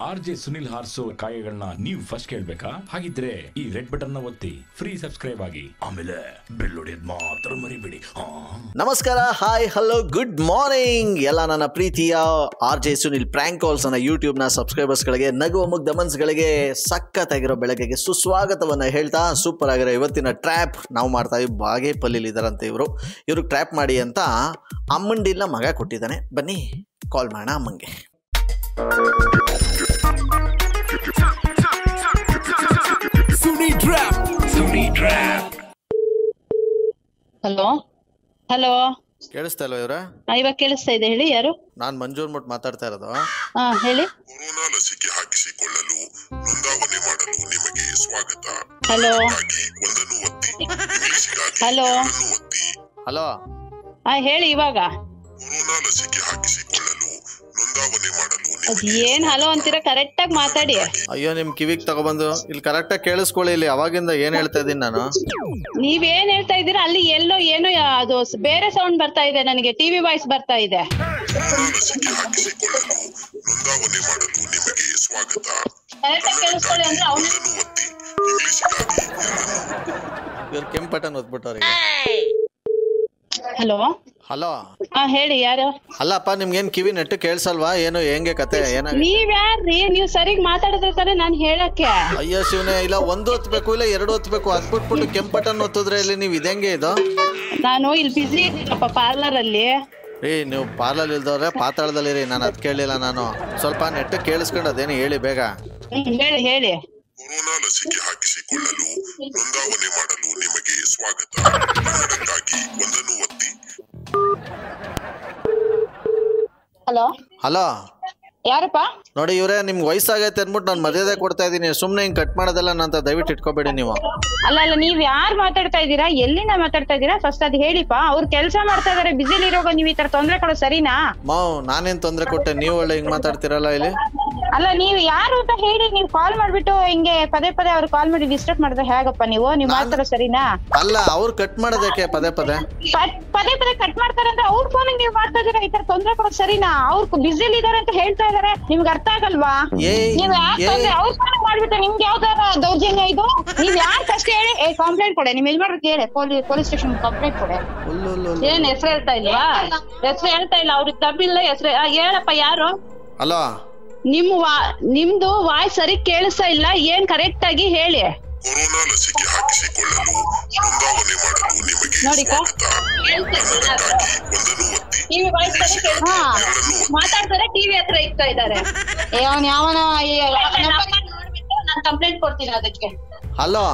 R J Sunil ಹಾರ್ಸೋ ಕಾಯಗಳನ್ನ ನೀವು ಫಸ್ಟ್ ಕೇಳ್ಬೇಕಾ ಹಾಗಿದ್ರೆ ಈ ರೆಡ್ ಬಟನ್ ನ ಒತ್ತಿ ಫ್ರೀ ಸಬ್ಸ್ಕ್ರೈಬ್ ಆಗಿ ಆಮೇಲೆ ಬೆಲ್ ಹೊಡೆಯೋದ್ ಮಾತ್ರ ಮರಿಬೇಡಿ ಹಾ ನಮಸ್ಕಾರ ಹಾಯ್ ಹಲೋ ಗುಡ್ ಮಾರ್ನಿಂಗ್ ಎಲ್ಲ ನನ್ನ ಪ್ರೀತಿಯ R J Sunil prank calls ನನ್ನ ಯೂಟ್ಯೂಬ್ನ ಸಬ್ಸ್ಕ್ರೈಬರ್ಸ್ಗಳಿಗೆ ನಗುವ ಮುಗ್ಧ ಮನ್ಸ್ಗಳಿಗೆ ಸಖತ್ತಾಗಿರೋ ಬೆಳಗ್ಗೆಗೆ ಸುಸ್ವಾಗತವನ್ನು ಹೇಳ್ತಾ ಸೂಪರ್ ಆಗಿರೋ ಇವತ್ತಿನ ಟ್ರ್ಯಾಪ್ ನಾವು ಮಾಡ್ತಾ ಇದ್ದೀವಿ ಬಾಗೇಪಲ್ಲಿಲಿ ಇದ್ದಾರಂತೆ ಇವರು ಇವ್ರಿಗೆ ಟ್ರ್ಯಾಪ್ ಮಾಡಿ ಅಂತ ಅಮ್ಮಂಡಿಲ್ಲ ಮಗ ಕೊಟ್ಟಿದ್ದಾನೆ ಬನ್ನಿ ಕಾಲ್ ಮಾಡೋಣ ಅಮ್ಮಂಗೆ ಹಲೋ ಹಲೋ ಕೇಳಿಸ್ತಾ ಇಲ್ವ ಇವ್ರ ಇವಾಗ ಕೇಳಿಸ್ತಾ ಇದೆ ಹೇಳಿ ಯಾರು ನಾನು ಮಂಜೂರ್ ಮುಟ್ ಮಾತಾಡ್ತಾ ಇರೋದು ಹಾ ಹೇಳಿ ಕೊರೋನಾ ಲಸಿಕೆ ಹಾಕಿಸಿಕೊಳ್ಳಲು ನೋಂದಾವಣೆ ಮಾಡಲು ನಿಮಗೆ ಸ್ವಾಗತ ಹಲೋ ಹಾಗಾಗಿ ಒಂದನ್ನು ಒತ್ತಿ ಇಂಗ್ಲಿಷಿಗಾಗಿ ಹಲೋ ಎರಡನ್ನು ಒತ್ತಿ ಹಲೋ ಹಾ ಹೇಳಿ ಇವಾಗ ಕೊರೋನಾ ಲಸಿಕೆ ಹಾಕಿಸಿಕೊಳ್ಳಲು ನೋಂದಾವಣೆ ಮಾಡಲು ಅದ್ ನಿಮಗೆ ಏನ್ ಹಲೋ ಅಂತೀರಾ ಕರೆಕ್ಟ್ ಆಗಿ ಮಾತಾಡಿ ಅಯ್ಯೋ ನಿಮ್ ಕಿವಿಗೆ ತಗೊಬಂದು ಇಲ್ಲಿ ಕರೆಕ್ಟಾಗಿ ಕೇಳಿಸ್ಕೊಳ್ಳಿ ಇಲ್ಲಿ ಅವಾಗಿಂದ ಏನ್ ಹೇಳ್ತಾ ಇದ್ದೀನಿ ನಾನು ನೀವೇನ್ ಹೇಳ್ತಾ ಇದ್ದೀರಾ ಅಲ್ಲಿ ಎಲ್ಲೋ ಏನೋ ಯಾ- ಅದು ಸ್- ಬೇರೆ ಸೌಂಡ್ ಬರ್ತಾ ಇದೆ ನನಗೆ ಟಿವಿ ವಾಯ್ಸ್ ಬರ್ತಾ ಇದೆ ಕೊರೋನಾ ಲಸಿಕೆ ಹಾಕಿಸಿಕೊಳ್ಳಲು ನೋಂದಾವಣೆ ಮಾಡಲು ನಿಮಗೆ ಸ್ವಾಗತ ಕರೆಕ್ಟ್ ಆಗಿ ಕೇಳಿಸ್ಕೊಳ್ಳಿ ಅಂದ್ರೆ ಅವ್ನು ಒಂದನ್ನು ಒತ್ತಿ ಇಂಗ್ಲಿಷಿಗಾಗಿ ಎರಡನ್ನು ಇವ್ರು ಕೆಂಪು ಬಟನ್ ಒತ್ಬಿಟ್ಟವ್ರಿಗೆ ಹಲೋ ಹಲೋ ಹಾ ಹೇಳಿ ಯಾರು ಅಲ್ಲಪ್ಪ ನಿಮ್ಗೇನ್ ಕಿವಿ ನೆಟ್ಟು ಕೇಳ್ಸಲ್ವಾ ಏನು ಹೆಂಗೆ ಕತೆ ಏನಾಗ ನೀವ್ ಯಾರ್ರಿ ನೀವ್ ಸರಿಗ್ ಮಾತಾಡಿದ್ರೆ ತಾನೇ ನಾನ್ ಹೇಳಕ್ಕೆ ಅಯ್ಯೋ ಶಿವನೇ ಇಲ್ಲ ಒಂದು ಒತ್ಬೇಕು ಇಲ್ಲ ಎರಡು ಒತ್ಬೇಕು ಅದ್ಬಿಟ್ಬಿಟ್ಟು ಕೆಂಪು ಬಟನ್ ಒತ್ತಿದ್ರೆ ಇಲ್ಲಿ ನೀವು ಇದಂಗೆ ಇದು ನಾನು ಇಲ್ಲಿ ಬಿಸಿ ಇದ್ದೀನಪ್ಪ ಪಾರ್ಲರ್ ಅಲ್ಲಿ ರೀ ನೀವು ಪಾರ್ಲರ್ ಇಲ್ದವ್ರೆ ಪಾತಾಳದಲ್ಲಿ ರೀ ನಾನು ಅದ್ ಕೇಳಿಲ್ಲ ನಾನು ಸ್ವಲ್ಪ ನೆಟ್ಟು ಕೇಳಿಸ್ಕೊಂಡು ಅದೇನು ಹೇಳಿ ಬೇಗ ಹ್ಮ್, ಹೇಳಿ ಹೇಳಿ ಕೊರೋನಾ ಲಸಿಕೆ ಹಾಕಿಸಿಕೊಳ್ಳಲು ನೋಂದಾವಣೆ ಮಾಡಲು ನಿಮಗೆ ಸ್ವಾಗತ ಕನ್ನಡಕ್ಕಾಗಿ ಒಂದನ್ನು ಒತ್ತಿ ಹಲೋ ಹಲೋ ಯಾರಪ್ಪ ನೋಡಿ ಇವ್ರೆ ನಿಮ್ಗೆ ವಯಸ್ಸಾಗೈತೆ ಅಂದ್ಬಿಟ್ಟು ನಾನು ಮರ್ಯಾದೆ ಕೊಡ್ತಾ ಇದ್ದೀನಿ ಸುಮ್ಮನೆ ಹಿಂಗೆ ಕಟ್ ಮಾಡೋದಲ್ಲ ನಂತ ದಯವಿಟ್ಟು ಇಟ್ಕೋಬೇಡಿ ನೀವು ಅಲ್ಲ ಅಲ್ಲ ನೀವ್ ಯಾರ್ ಮಾತಾಡ್ತಾ ಇದ್ದೀರಾ ಎಲ್ಲಿಂದ ಮಾತಾಡ್ತಾ ಇದ್ದೀರಾ ಫಸ್ಟ್ ಅದ್ ಹೇಳಿಪ್ಪ ಅವ್ರು ಕೆಲಸ ಮಾಡ್ತಾ ಇದಾರೆ ಬಿಸಿಲಿ ಇರೋಗ ನೀವ್ ಈ ತರ ತೊಂದ್ರೆ ಕೊಡೋ ಸರಿನಾ ಮಾವ್ ನಾನೇನ್ ತೊಂದರೆ ಕೊಟ್ಟೆ ನೀವು ಒಳ್ಳೆ ಹಿಂಗೆ ಮಾತಾಡ್ತಿರಲ್ಲ ಇಲ್ಲಿ ಅಲ್ಲ ನೀವ್ ಯಾರು ಅಂತ ಹೇಳಿ ನೀವ್ ಕಾಲ್ ಮಾಡ್ಬಿಟ್ಟು ಹಿಂಗೆ ಪದೇ ಪದೇ ಅವ್ರು ಕಾಲ್ ಮಾಡಿ ಡಿಸ್ಟರ್ಬ್ ಮಾಡಿದ್ರೆ ಹೇಗಪ್ಪ ನೀವು ನೀವ್ ಮಾಡ್ತಾರ ಸರಿನಾ ಅಲ್ಲ ಅವ್ರು ಕಟ್ ಮಾಡೋದಕ್ಕೆ ಪದೇ ಪದೇ ಪ- ಪದೇ ಪದೇ ಕಟ್ ಮಾಡ್ತಾರೆ ಅಂದ್ರೆ ಅವ್ರ ಫೋನ್ ನೀವ್ ಮಾಡ್ತಾ ಇದೀರಾ ಈ ತರ ತೊಂದ್ರೆ ಕೊಡೋದು ಸರಿನಾ ಅವ್ರು ಬಿಸಿಲಿ ಇದಾರೆ ಅಂತ ಹೇಳ್ತಾ ಇದಾರೆ ನಿಮ್ಗೆ ಅರ್ಥ ಆಗಲ್ವಾ ಏಯ್ ನೀವ್ ಯಾಕೆ ಏಯ್ ಅವ್ರ ಫೋನ್ ಮಾಡ್ಬಿಟ್ಟು ನಿಮ್ಗೆ ಯಾವ್ದಾರ ದೌರ್ಜನ್ಯ ಇದು ನೀವ್ ಯಾರ್ ಕಷ್ಟ ಹೇಳಿ ಏ ಕಂಪ್ಲೇಂಟ್ ಕೊಡೆ ನಿಮ್ ಯಜಮಾನ್ರು ಕೇಳಿ ಪೊಲೀಸ್ ಪೊಲೀಸ್ ಸ್ಟೇಷನ್ ಕಂಪ್ಲೇಂಟ್ ಕೊಡೆ ಉಲ್ಲುಲ್ಲುಲ್ಲು. ಏನ್ ಹೆಸರು ಹೇಳ್ತಾ ಇಲ್ವಾ ಹೆಸರು ಹೇಳ್ತಾ ಇಲ್ಲ ಅವ್ರಿಗೆ ತಪ್ಪಿಲ್ಲ ಹೆಸರು ಹೇಳಪ್ಪ ಯಾರು ಅಲೋ ನಿಮ್ ವಾ ನಿಮ್ದು ವಾಯ್ಸ್ ಸರಿ ಕೇಳಿಸ್ತಾ ಇಲ್ಲ ಏನ್ ಕರೆಕ್ಟ್ ಆಗಿ ಹೇಳಿ ಕೊರೋನಾ ಲಸಿಕೆ ಹಾಕಿಸಿಕೊಳ್ಳಲು ನೋಂದಾವಣೆ ಮಾಡಲು ನಿಮಗೆ ನೋಡಿ ಅಕ್ಕ. ಸ್ವಾಗತ ಕನ್ನಡಕ್ಕಾಗಿ ಒಂದನ್ನು ಒತ್ತಿ ಟಿವಿ ವಾಯ್ಸ್ ಸರಿ ಕೇಳಿ ಹಾ ಎರಡನ್ನು ಒತ್ತಿ ಮಾತಾಡ್ತಾರೆ ಟಿವಿ ಹತ್ರ ಇಕ್ತಾ ಇದಾರೆ ಏ ಅವ್ನ್ ಯಾವನ ನಾನು ಕಂಪ್ಲೇಂಟ್ ಕೊಡ್ತೀನಿ ಅದಕ್ಕೆ ಹಲೋ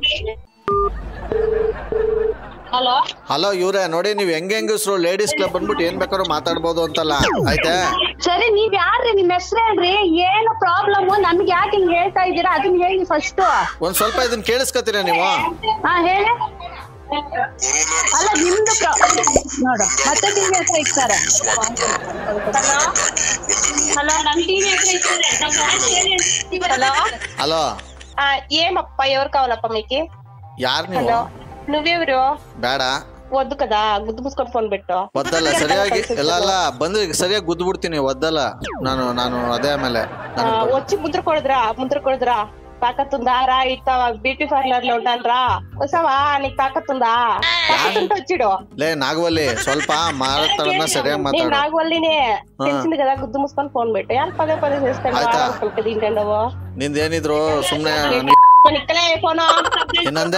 ಹಲೋ ಹಲೋ ಇವ್ರೆ ನೋಡಿ ನೀವು ಹೆಂಗೆ ಹೆಂಗಸ್ರು ಲೇಡೀಸ್ ಕ್ಲಬ್ ಬಂದ್ಬಿಟ್ಟು ಏನ್ ಬೇಕಾದ್ರೂ ಮಾತಾಡ್ಬೋದು ಅಂತಲ್ಲ ಆಯ್ತಾ ಸರಿ ನೀವ್ ಯಾರ್ರಿ ನಿಮ್ ಹೆಸರು ಹೇಳ್ರಿ ಏನು ಪ್ರಾಬ್ಲಮ್ ನಮ್ಗೆ ಯಾಕೆ ಹಿಂಗ್ ಹೇಳ್ತಾ ಇದ್ದೀರಾ ಅದನ್ನ ಹೇಳಿ ಫಸ್ಟ್ ಒಂದ್ ಸ್ವಲ್ಪ ಇದನ್ನ ಕೇಳಿಸ್ಕೊತೀರಾ ನೀವು ಹಾ ಹೇಳಿ ಕೊರೋನಾ ಅಲ್ಲ ಲಸಿಕೆ ನಿಮ್ದು ಪ್ರಾ- ಹಾಕಿಸಿಕೊಳ್ಳಲು ನೋಡು ಮತ್ತೆ ಟಿವಿ ಹತ್ರ ಇಕ್ತಾರೆ ಸ್ವಾಗತ ಕನ್ನಡಕ್ಕಾಗಿ ಒಂದನ್ನು ಹಲೋ ನನ್ ಟಿವಿ ಹತ್ರ ಇಕ್ತಾರೆ ಹಲೋ ಹಲೋ ఏమప్ప ఎవరు కావాలప్ప మీకు ಯಾರ್ ನೀವು హలో నువ్వెవరు ಬೇಡ వద్దు కదా గుద్దు మూసుకొని ఫోన్ పెట్టు ಒದ್ದಲ್ಲ ಸರಿಯಾಗಿ ಎಲ್ಲ ಅಲ್ಲ ಬಂದ್ರೆ ಸರಿಯಾಗಿ ಗುದ್ದು ಬಿಡ್ತೀನಿ ಒದ್ದಲ್ಲ ನಾನು ನಾನು ಅದೇ ಆಮೇಲೆ ఆ, ನಾನು వచ్చి ముద్ర కొడదురా ముద్ర కొడదురా తాకత్తుందా రా ఇట్లా బ్యూటీ పార్లర్ లో ఉంటాను రా వస్తావా నీకు తాకత్తుందా తాకత్తుంటే వచ్చిడు ಲೇ ನಾಗವಲ್ಲಿ ಸ್ವಲ್ಪ ಮಾತಾಡೋದನ್ನ ಸರಿಯಾಗಿ నేను ಮಾತಾಡು నాగవల్లినే తెలిసింది కదా గుద్దు మూసుకొని ఫోన్ పెట్టు యారు పదే పదే చేస్తాడు ಆಯ್ತಾ? తింటాడవు ನಿಂದೇನಿದ್ರು ಸುಮ್ನೆ ఇక్కడే ఫోన్ ಏನಂದೆ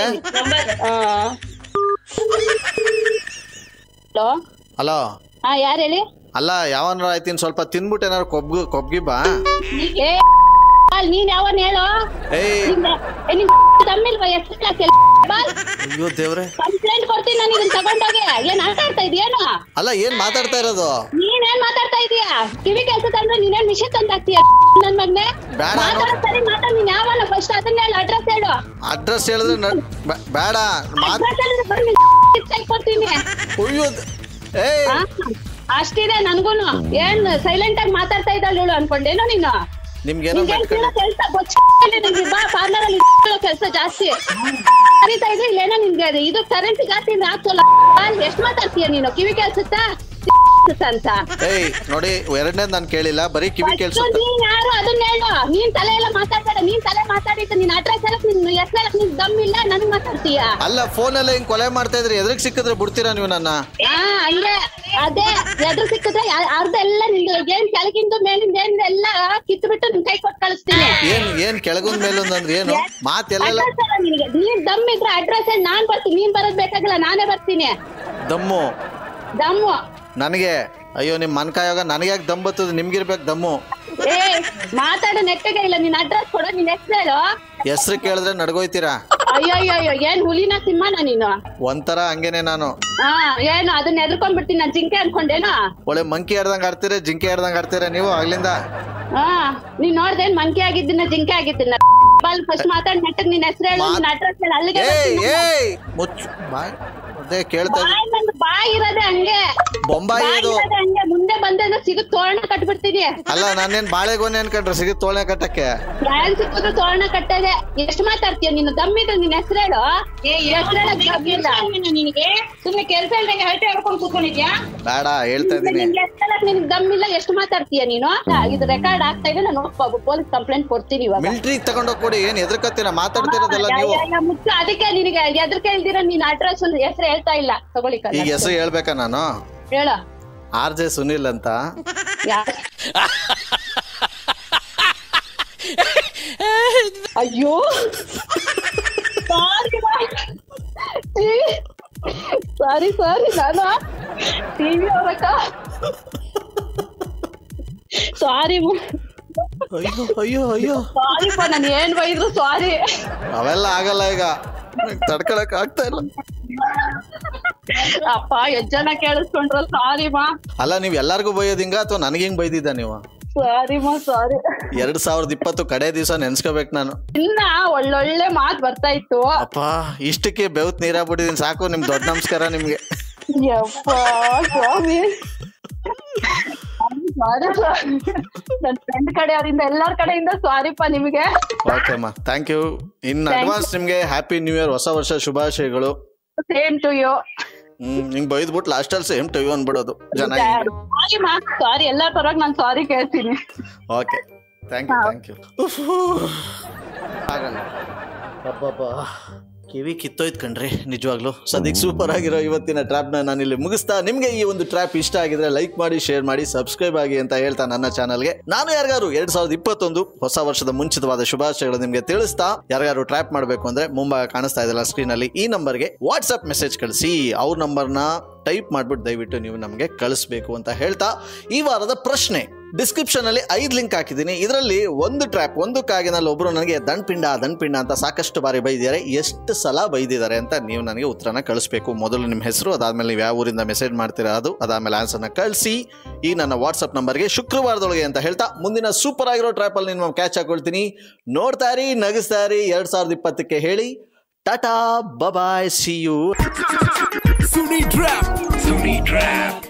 ಹಲೋ ಹಲೋ ಹಾ ಯಾರು ಹೇಳಿ ಅಲ್ಲ ಯಾವನಾರ ಆಯ್ತೀನಿ ಸ್ವಲ್ಪ ತಿನ್ಬಿಟ್ಟು ಏನಾರು ಕೊಬ್ಗು ಕೊಬ್ಗಿ ಬಾ ಏ ಬಾಲ್, ನೀನ್ ಯಾವನ್ ಹೇಳು ಏಯ್ ನಿನ್ನ- ಏ, ನಿನ್ ತಮ್ಮಿಲ್ವಾ ಎಷ್ಟು ಕ್ಲಾಸ್ ಅಯ್ಯೋ ದೇವ್ರೆ ಕಂಪ್ಲೇಂಟ್ ಕೊಡ್ತೀನಿ ನಾನು ಇದನ್ನ ತಗೊಂಡೋಗಿ ಏನ್ ಆಟ ಆಡ್ತಾ ಇದೀಯೇನು ಅಲ್ಲ ಏನ್ ಮಾತಾಡ್ತಾ ಇರೋದು ನೀನೇನ್ ಮಾತಾಡ್ತಾ ಇದೀಯಾ ಕಿವಿ ಕೆಲಸ ತಂದ್ರೆ ನೀನೇನ್ ವಿಷಯ ತಂದಾಕ್ತೀಯ ನನ್ ಮಗ್ನೆ ಬೇಡ, ಮಾತಾಡ ಸರಿ ಮಾತಾಡ್ ನೀನ್ ಯಾವನ ಫಸ್ಟ್ ಅದನ್ನ ಹೇಳು ಅಡ್ರೆಸ್ ಹೇಳು ಅಡ್ರೆಸ್ ಹೇಳಿದ್ರೆ ನಡ್- ಬೇ- ಬೇಡ ಮಾತ್ ಅಡ್ರೆಸ್ ಹೇಳಿದ್ರೆ ಬರ್ರಿ ಕೊಡ್ತೀನಿ ಅಯ್ಯೋ ದ- ಏಯ್ ಆ, ಅಷ್ಟಿದೆ ನನ್ಗೂನು ಏನ್ ಸೈಲೆಂಟ್ ಆಗಿ ಮಾತಾಡ್ತಾ ಇದ್ದಾಳು ಇವಳು ಅನ್ಕೊಂಡೇನೋ ನೀನು ನಿಮ್ಗೇನೋ ನಿಂಗೆ ಮೆಟ್ಕೊಂಡು ಕೆಲಸ ಬಾ ಪಾರ್ಲರ್ ಅಲ್ಲಿ ಕೆಲಸ ಜಾಸ್ತಿ ಕರೀತಾ ಇದ್ರೆ ಇಲ್ಲೇನೋ ನಿನ್ಗೆ ಅದು ಇದು ಕರೆಂಟ್ ಜಾಸ್ತಿ ಅಂದ್ರೆ ಹಾಕ್ಸೋಲ್ಲ ಎಷ್ಟ್ ಮಾತಾಡ್ತೀಯ ನೀನು ಕಿವಿ ಕೆಲ್ಸುತ್ತಾ ಅಂತ ಏಯ್ ನೋಡಿ ಎರಡನೇದು ನಾನು ಕೇಳಿಲ್ಲ ಬರೀ ಕಿವಿ First ಕೇಳಿಸುತ್ತೆ ನೀನ್ ಯಾರು ಅದನ್ನ ಹೇಳು ನೀನ್ ತಲೆ ಎಲ್ಲ ಮಾತಾಡ್ಬೇಡ ನೀನ್ ತಲೆ ಮಾತಾಡಿದ್ದು ನೀನ್ ಅಡ್ರೆಸ್ ಎಲ್ಲ ನಿನ್ ಹೆಸರು ಹೇಳಕ್ ನಿನ್ ದಮ್ ಇಲ್ಲ ನನ್ಗ್ ಮಾತಾಡ್ತೀಯ ಅಲ್ಲ ಫೋನಲ್ಲೇ ಹಿಂಗ್ ಕೊಲೆ ಮಾಡ್ತಾ ಇದ್ರಿ ಎದ್ರಿಗೆ ಸಿಕ್ಕಿದ್ರೆ ಬಿಡ್ತೀರಾ ನೀವು ನನ್ನ ಹಾ ಹಂಗೆ ಅದೇ ಎದುರು ಸಿಕ್ಕಿದ್ರೆ ಯಾ- ಅರ್ಧ ಎಲ್ಲ ನಿಂದು ಏನ್ ಕೆಳಗಿಂದ ಮೇಲಿಂದ ಏನ್ ಎಲ್ಲ ಕಿತ್ತು ಬಿಟ್ಟು ನಿನ್ ಕೈ ಕೊಟ್ಟು ಕಳಿಸ್ತೀನಿ ಏನ್ ಏನ್ ಕೆಳಗೊಂದ್ ಮೇಲೊಂದಂದ್ರೆ ಏನು ಮಾತೆಲ್ಲ Address ಎಲ್ಲ ನಿನಗೆ ನೀನ್ ದಮ್ ಇದ್ರೆ ಅಡ್ರೆಸ್ ನಾನ್ ಬರ್ತೀನಿ ನೀನ್ ಬರೋದ್ ಬೇಕಾಗಿಲ್ಲ ನಾನೇ ಬರ್ತೀನಿ ದಮ್ಮು ದಮ್ಮು ನನಗೆ ಅಯ್ಯೋ ನಿಮ್ ಮನ್ಕಾಯಾಗ ನನಗೆ ಯಾಕೆ ದಮ್ ಬರ್ತದೆ ನಿಮ್ಗಿರ್ಬೇಕು ದಮ್ಮು ಏ ಮಾತಾಡೋ ನೆಟ್ಟಗೆ ಇಲ್ಲ ನಿನ್ ಅಡ್ರೆಸ್ ಕೊಡೋ ನಿನ್ ಹೆಸರು ಹೇಳು ಹೆಸ್ರು ಕೇಳಿದ್ರೆ ನಡ್ಗೋಯ್ತೀರಾ ಅಯ್ಯೋ ಅಯ್ಯೋ ಅಯ್ಯೋ ಏನ್ ಹುಲಿನ ಸಿಂಹನ ನೀನು ಒಂಥರ ಹಂಗೇನೆ ನಾನು ಹಾ ಏನು ಅದನ್ನ ಎದ್ಕೊಂಡ್ಬಿಡ್ತೀನಿ ನಾನ್ ಜಿಂಕೆ ಅನ್ಕೊಂಡೇನೋ ಒಳ್ಳೆ ಮಂಕಿ ಆಡ್ದಂಗ್ ಆಡ್ತೀರ ಜಿಂಕೆ ಆಡ್ದಂಗ್ ಆಡ್ತೀರ ನೀವು ಆಗ್ಲಿಂದ ಹಾ ನೀನ್ ನೋಡ್ದೇನ್ ಮಂಕಿ ಆಗಿದ್ದೀನ ಜಿಂಕೆ ಆಗಿದ್ದೀನ ಬಾಲ್ ಫಸ್ಟ್ ಮಾತಾಡ್ ನೆಟ್ಟಗ್ ನಿನ್ ಹೆಸರು ಹೇಳು ನಿನ್ ಅಡ್ರೆಸ್ ಹೇಳು ಅಲ್ಲಿಗೆ ಏಯ್ ಬರ್ತೀನಿ. ಏಯ್ ಮುಚ್ಚು ಬಾಯ್ ಅದೇ ಕೇಳ್ತಾ ಇದ್ದೆ. ಬಾಯ್ ನಂದು ಬಾಯ್ ಇರೋದೇ ಹಂಗೆ ಬೊಂಬಾಯಿ ಬಾಯ್ ಇದು ಇರೋದೇ ಹಂಗೆ ಮುಂದೆ ಬಂದ್ರೆ ಸಿಗಕ್ ತೋರಣ ಕಟ್ಬಿಡ್ತೀನಿ ಅಲ್ಲ ನಾನೇನ್ ಬಾಳೆಗೊನೆ ಅನ್ಕೊಂಡ್ರೆ ಸಿಗುತ್ತೆ ತೋಳೆ ಕಟ್ಟಕ್ಕೆ ಯಾನ್ ಸಿಕ್ಕಿದ್ರು ತೋರಣ ಕಟ್ಟದೆ ಎಷ್ಟ್ ಮಾತಾಡ್ತೀಯ ನೀನು ದಮ್ಮಿದ್ರೆ ನಿನ್ ಹೆಸರು ಹೇಳು ನಿನಗೆ ಸುಮ್ನೆ ಕೆಲ್ಸ ಇಲ್ದಂಗೆ ಹರಟೆ ಹೇಳ್ಕೊಂಡು ಕೂತ್ಕೊಂಡಿದ್ಯಾ ಬೇಡ ಹೇಳ್ತಾ ಇದೀನಿ ನಿನ್ಗೆ ಎಷ್ಟೆಲ್ಲ ನಿನ್ಗೆ ದಮ್ಮಿಲ್ಲ ಎಷ್ಟು ಮಾತಾಡ್ತೀಯ ನೀನು ಇದು ರೆಕಾರ್ಡ್ ಆಗ್ತಾ ಇದೆ ನಾನು ಪೊಲೀಸ್ ಕಂಪ್ಲೇಂಟ್ ಕೊಡ್ತೀನಿ ಇವಾಗ ಮಿಲ್ಟ್ರಿಗೆ ತಗೊಂಡೋಗ್ ಕೊಡಿ ಏನ್ ಎದ್ರಕತ್ತೀರ ಮಾತಾಡ್ತಿರೋದಲ್ಲ ಯಾ- ನೀವು ಯಾ- ಯಾ, ಮುಚ್ಚು ಅದಕ್ಕೆ ನಿನಗೆ ಎದ್ರ ಕೇಳ್ದಿರ ನೀನ್ ಅಡ್ರೆಸ್ ಹೆಸರು ಹೇಳ್ತಾ ಇಲ್ಲ ತಗೊಳ್ಳಿ ಈಗ ಹೆಸರು ಹೇಳ್ಬೇಕಾ ನಾನು ಹೇಳ ಆರ್ ಜೆ ಸುನಿಲ್ ಅಂತ ಅಯ್ಯೋ ಸಾರಿ ಸಾರಿ ನಾನು ಟಿವಿ ಅವರಕ್ಕ ಸಾರಿ ಅಯ್ಯೋ ಅಯ್ಯೋ ಅಯ್ಯೋ ಸಾರಿಪ್ಪ ನಾನು ಏನ್ ಬೈದ್ರು ಸಾರಿ ಅವೆಲ್ಲ ಆಗಲ್ಲ ಈಗ ನಂಗ್ ತಡ್ಕೊಳಕ್ ಆಗ್ತಾ ಇಲ್ಲ ಅಪ್ಪ ಎಷ್ಟ್ ಜನ ಕೇಳಿಸ್ಕೊಂಡ್ರು ಸಾರಿ ಮಾ ಅಲ್ಲ ನೀವ್ ಎಲ್ಲಾರ್ಗೂ ಬೈಯೋದ್ ಹಿಂಗ ಅಥವಾ ನನಗೆ ಹಿಂಗ್ ಬೈದಿದ್ದ ನೀವು ಸಾರಿ ಮಾ ಸಾರಿ ಎರಡ್ ಸಾವಿರದ ಇಪ್ಪತ್ತು ಕಡೆ ದಿವಸ ನೆನ್ಸ್ಕೋಬೇಕು ನಾನು ಇನ್ನ ಒಳ್ಳೊಳ್ಳೆ ಮಾತ್ ಬರ್ತಾ ಇತ್ತು ಅಪ್ಪ ಇಷ್ಟಕ್ಕೆ ಬೆವತ್ ನೀರಾಗ್ಬಿಟ್ಟಿದೀನಿ ಸಾಕು ನಿಮ್ ದೊಡ್ಡ ನಮಸ್ಕಾರ ನಿಮ್ಗೆ ಯಪ್ಪ ಸ್ವಾಮಿ ಸಾರಿ ನನ್ ಫ್ರೆಂಡ್ ಕಡೆಯವರಿಂದ ಎಲ್ಲಾರ್ ಕಡೆಯಿಂದ ಸಾರಿಪ್ಪ ನಿಮಗೆ ಓಕೆ ಅಮ್ಮ ಥ್ಯಾಂಕ್ ಯು ಇನ್ ಅಡ್ವಾನ್ಸ್ ನಿಮ್ಗೆ ಹ್ಯಾಪಿ ನ್ಯೂ ಇಯರ್ ಹೊಸ ವರ್ಷ ಶುಭಾಶಯಗಳು ಸೇಮ್ ಟು ಯು ಹ್ಮ್ ಹಿಂಗ್ ಬೈದ್ಬಿಟ್ಟು ಲಾಸ್ಟ್ ಅಲ್ಲಿ ಸೇಮ್ ಟೈವ್ ಅನ್ಬಿಡೋದು ಜನ ಸಾರಿ ಮಾ ಸಾರಿ ಎಲ್ಲಾರ್ ಪರವಾಗಿ ನಾನು ಸಾರಿ ಕೇಳ್ತೀನಿ okay thank you thank you ಆಗಲ್ಲ ಅಬ್ಬಬ್ಬಾ ಕಿವಿ ಕಿತ್ತೋಯ್ತು ಕಣ್ರಿ ನಿಜವಾಗ್ಲು ಸದ್ಯಕ್ಕೆ ಸೂಪರ್ ಆಗಿರೋ ಇವತ್ತಿನ ಟ್ರ್ಯಾಪ್ನ ನಾನು ಇಲ್ಲಿ ಮುಗಿಸ್ತಾ ನಿಮಗೆ ಈ ಒಂದು ಟ್ರ್ಯಾಪ್ ಇಷ್ಟ ಆಗಿದ್ರೆ ಲೈಕ್ ಮಾಡಿ ಶೇರ್ ಮಾಡಿ ಸಬ್ಸ್ಕ್ರೈಬ್ ಆಗಿ ಅಂತ ಹೇಳ್ತಾ ನನ್ನ ಚಾನಲ್ಗೆ ನಾನು ಯಾರಿಗಾರು ಎರಡ್ ಸಾವಿರದ ಇಪ್ಪತ್ತೊಂದು ಹೊಸ ವರ್ಷದ ಮುಂಚಿತವಾದ ಶುಭಾಶಯಗಳು ನಿಮಗೆ ತಿಳಿಸ್ತಾ ಯಾರಿಗಾರು ಟ್ರ್ಯಾಪ್ ಮಾಡಬೇಕು ಅಂದ್ರೆ ಮುಂಭಾಗ ಕಾಣಿಸ್ತಾ ಇದೆಲ್ಲ ಸ್ಕ್ರೀನ್ ಅಲ್ಲಿ ಈ ನಂಬರ್ಗೆ ವಾಟ್ಸ್ಆಪ್ ಮೆಸೇಜ್ ಕಳಿಸಿ ಅವ್ರ ನಂಬರ್ನ ಟೈಪ್ ಮಾಡ್ಬಿಟ್ಟು ದಯವಿಟ್ಟು ನೀವು ನಮಗೆ ಕಳಿಸ್ಬೇಕು ಅಂತ ಹೇಳ್ತಾ ಈ ವಾರದ ಪ್ರಶ್ನೆ ಡಿಸ್ಕ್ರಿಪ್ಷನ್ ಅಲ್ಲಿ ಐದು ಲಿಂಕ್ ಹಾಕಿದ್ದೀನಿ ಇದರಲ್ಲಿ ಒಂದು ಟ್ರ್ಯಾಪ್ ಒಂದು ಕಾಗಿನಲ್ಲಿ ಒಬ್ರು ನನಗೆ ದಂಡ್ಪಿಂಡ ದಂಡ್ಪಿಂಡ ಅಂತ ಸಾಕಷ್ಟು ಬಾರಿ ಬೈದಿದ್ದಾರೆ ಎಷ್ಟು ಸಲ ಬೈದಿದ್ದಾರೆ ಅಂತ ನೀವು ನನಗೆ ಉತ್ತರನ ಕಳಿಸ್ಬೇಕು ಮೊದಲು ನಿಮ್ಮ ಹೆಸರು ಅದಾದ್ಮೇಲೆ ನೀವು ಯಾವ ಊರಿಂದ ಮೆಸೇಜ್ ಮಾಡ್ತೀರಾ ಅದು ಅದಾದ್ಮೇಲೆ ಆನ್ಸರ್ನ ಕಳಿಸಿ ಈ ನನ್ನ ವಾಟ್ಸಪ್ ನಂಬರ್ಗೆ ಶುಕ್ರವಾರದೊಳಗೆ ಅಂತ ಹೇಳ್ತಾ ಮುಂದಿನ ಸೂಪರ್ ಆಗಿರೋ ಟ್ರ್ಯಾಪಲ್ಲಿ ನಿಮ್ಮ ಕ್ಯಾಚ್ ಹಾಕೊಳ್ತೀನಿ ನೋಡ್ತಾ ಇರಿ ನಗಿಸ್ತಾ ಇರಿ ಎರಡ್ ಸಾವಿರದ ಇಪ್ಪತ್ತಕ್ಕೆ ಹೇಳಿ tata bye bye see you Sunny Trap. Sunny Trap.